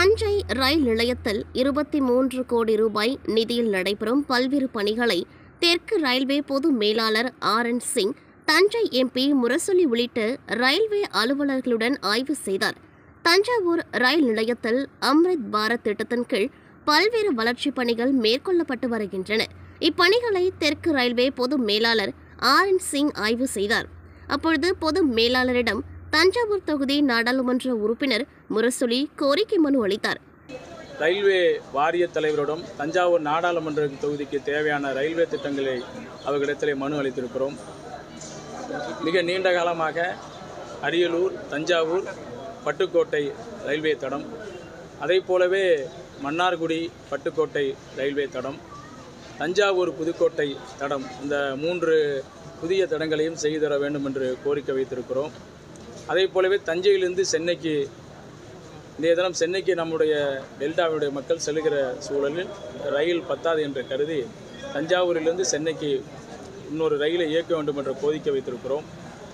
தஞ்சை ரயில் நிலையத்தில் இருபத்தி மூன்று கோடி ரூபாய் நிதியில் நடைபெறும் பல்வேறு பணிகளை தெற்கு ரயில்வே பொது மேலாளர் R N Singh Thanjai MP Murasoli railway ரயில்வே அலுவலர்களுடன் ஆய்வு செய்தார் தஞ்சாவூர் ரயில் நிலையத்தில் அம்ரித் பாரத் திட்டத்தின் கீழ் பல்வேறு வளர்ச்சிப் பணிகள் மேற்கொள்ளப்பட்டு வருகின்றன இப்பணிகளை தெற்கு ரயில்வே பொது மேலாளர் ஆர் என் சிங் ஆய்வு செய்தார் அப்பொழுது பொது மேலாளரிடம் தஞ்சாவூர் தொகுதி நாடாளுமன்ற உறுப்பினர் முரசொலி கோரிக்கை மனு அளித்தார் ரயில்வே வாரிய தலைவரிடம் தஞ்சாவூர் நாடாளுமன்ற தொகுதிக்கு தேவையான ரயில்வே திட்டங்களை அவர்களிடத்திலே மனு அளித்திருக்கிறோம் மிக நீண்ட காலமாக அரியலூர் தஞ்சாவூர் பட்டுக்கோட்டை ரயில்வே தடம் அதே போலவே மன்னார்குடி பட்டுக்கோட்டை ரயில்வே தடம் தஞ்சாவூர் புதுக்கோட்டை தடம் இந்த மூன்று புதிய தடங்களையும் செய்து தர வேண்டும் என்று கோரிக்கை வைத்திருக்கிறோம் அதே போலவே தஞ்சையிலிருந்து சென்னைக்கு இன்றைய தினம் சென்னைக்கு நம்முடைய டெல்டாவுடைய மக்கள் செல்கிற சூழலில் ரயில் பத்தாது என்று கருதி தஞ்சாவூரிலிருந்து சென்னைக்கு இன்னொரு ரயிலை இயக்க வேண்டும் என்ற கோரிக்கை வைத்திருக்கிறோம்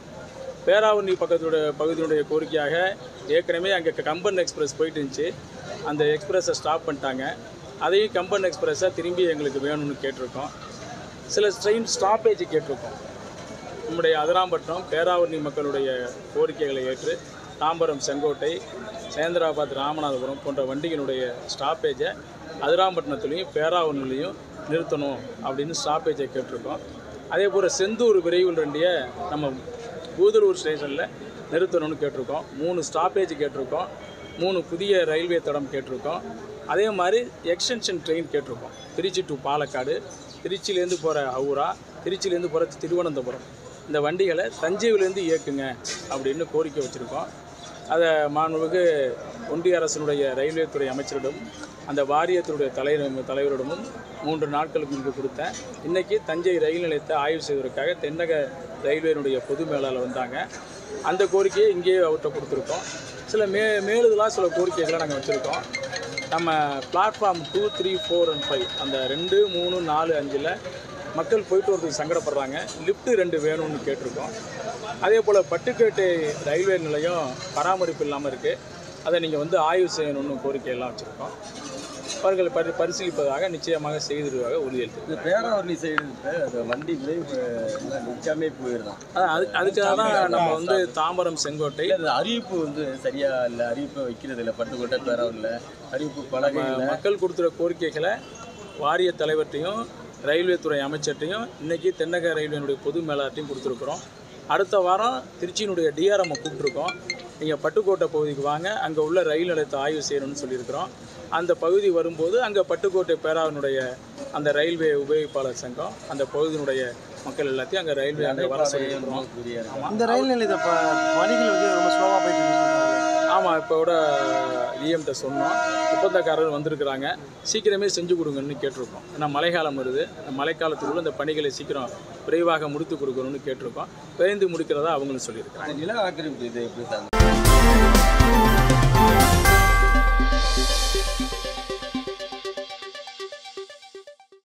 பேராவூர்ணி பக்கத்துடைய பகுதியினுடைய கோரிக்கையாக ஏற்கனவே அங்கே கம்பன் எக்ஸ்பிரஸ் போயிட்டு இருந்துச்சு அந்த எக்ஸ்பிரஸை ஸ்டாப் பண்ணிட்டாங்க அதையும் கம்பன் எக்ஸ்பிரஸை திரும்பி எங்களுக்கு வேணும்னு கேட்டிருக்கோம் சில ட்ரெயின் ஸ்டாப்பேஜ் கேட்டிருக்கோம் நம்முடைய அதிராம்பட்டினம் பேராவூர்ணி மக்களுடைய கோரிக்கைகளை ஏற்று தாம்பரம் செங்கோட்டை சேந்திராபாத் ராமநாதபுரம் போன்ற வண்டிகளுடைய ஸ்டாப்பேஜை அதிராம்பட்டினத்துலேயும் பேராவூர்னிலையும் நிறுத்தணும் அப்படின்னு ஸ்டாப்பேஜை கேட்டிருக்கோம் அதே போல் செந்தூர் விரைவில் வண்டியை நம்ம பூதலூர் ஸ்டேஷனில் நிறுத்தணும்னு கேட்டிருக்கோம் மூணு ஸ்டாப்பேஜ் கேட்டிருக்கோம் மூணு புதிய ரயில்வே தடம் கேட்டிருக்கோம் அதே மாதிரி எக்ஸ்டென்ஷன் ட்ரெயின் கேட்டிருக்கோம் திருச்சி டு பாலக்காடு திருச்சியிலேருந்து போகிற ஹவுரா திருச்சியிலேருந்து போகிற திருவனந்தபுரம் இந்த வண்டிகளை தஞ்சையிலேருந்து இயக்குங்க அப்படின்னு கோரிக்கை வச்சுருக்கோம் அதை மாண்புமிகு ஒன்றிய அரசினுடைய ரயில்வே துறை அமைச்சரிடம் அந்த வாரியத்தினுடைய தலைவர் தலைவரிடமும் மூன்று நாட்களுக்கு முன்பு கொடுத்தேன் இன்றைக்கி தஞ்சை ரயில் நிலையத்தை ஆய்வு செய்வதற்காக தென்னக ரயில்வேனுடைய பொது மேலாளர் வந்தாங்க அந்த கோரிக்கையை இங்கேயே அவர்கிட்ட கொடுத்துருக்கோம் சில மே மேலுதலாக சில கோரிக்கைகளை நாங்கள் வச்சுருக்கோம் நம்ம platform two three four and five அந்த ரெண்டு மூணு நாலு அஞ்சில் மக்கள் போயிட்டு வரதுக்கு சங்கடப்படுறாங்க லிஃப்ட்டு ரெண்டு வேணும்னு கேட்டிருக்கோம் அதே போல் பட்டுக்கோட்டை ரயில்வே நிலையம் பராமரிப்பு இல்லாமல் இருக்குது அதை நீங்கள் வந்து ஆய்வு செய்யணும்னு கோரிக்கையெல்லாம் வச்சுருக்கோம் அவர்கள் பரி பரிசீலிப்பதாக நிச்சயமாக செய்திருவாக உறுதியளித்து இந்த பேராவரணி சைடு அந்த வண்டி விரைவு நிற்காமே போயிருந்தான் அதான் அது அதுக்காக தான் நம்ம வந்து தாம்பரம் செங்கோட்டை இல்ல, அந்த அறிவிப்பு வந்து சரியா இல்லை அறிவிப்பை வைக்கிறது இல்லை பட்டுக்கோட்டை பேராவரில் அறிவிப்பு பலகை இல்லை மக்கள் கொடுத்துற கோரிக்கைகளை வாரிய தலைவர்கிட்டையும் ரயில்வே துறை அமைச்சர்கிட்டையும் இன்னைக்கு தென்னக ரயில்வேனுடைய பொது மேலாளர்ட்டையும் கொடுத்துருக்குறோம் அடுத்த வாரம் திருச்சியினுடைய டிஆர்எம்மை கூப்பிட்ருக்கோம் நீங்கள் பட்டுக்கோட்டை பகுதிக்கு வாங்க அங்கே உள்ள ரயில் நிலையத்தை ஆய்வு செய்யணும்னு சொல்லியிருக்கிறோம் அந்த பகுதி வரும்போது அங்கே பட்டுக்கோட்டை பேராவினுடைய அந்த ரயில்வே உபயோகிப்பாளர் சங்கம் அந்த பகுதியினுடைய மக்கள் எல்லாத்தையும் அங்கே ரயில்வே அங்கே வர சொல்லியிருக்கிறோம் புரியாது இந்த ரயில் நிலையத்தை இப்போ பணிகள் வந்து ரொம்ப ஸ்லோவாக போயிட்டு இருக்கு ஆமாம் இப்போ கூட இஎம்கிட்ட சொன்னோம் ஒப்பந்தக்காரர் வந்திருக்கிறாங்க சீக்கிரமே செஞ்சு கொடுங்கன்னு கேட்டிருக்கோம் ஏன்னா மழைக்காலம் வருது அந்த மழைக்காலத்துக்குள்ள இந்த பணிகளை சீக்கிரம் விரைவாக முடித்து கொடுக்கணும்னு கேட்டிருக்கோம் விரைந்து முடிக்கிறதா அவங்களும் சொல்லியிருக்காங்க நில ஆக்கிரமிப்பு இது எப்படி சார்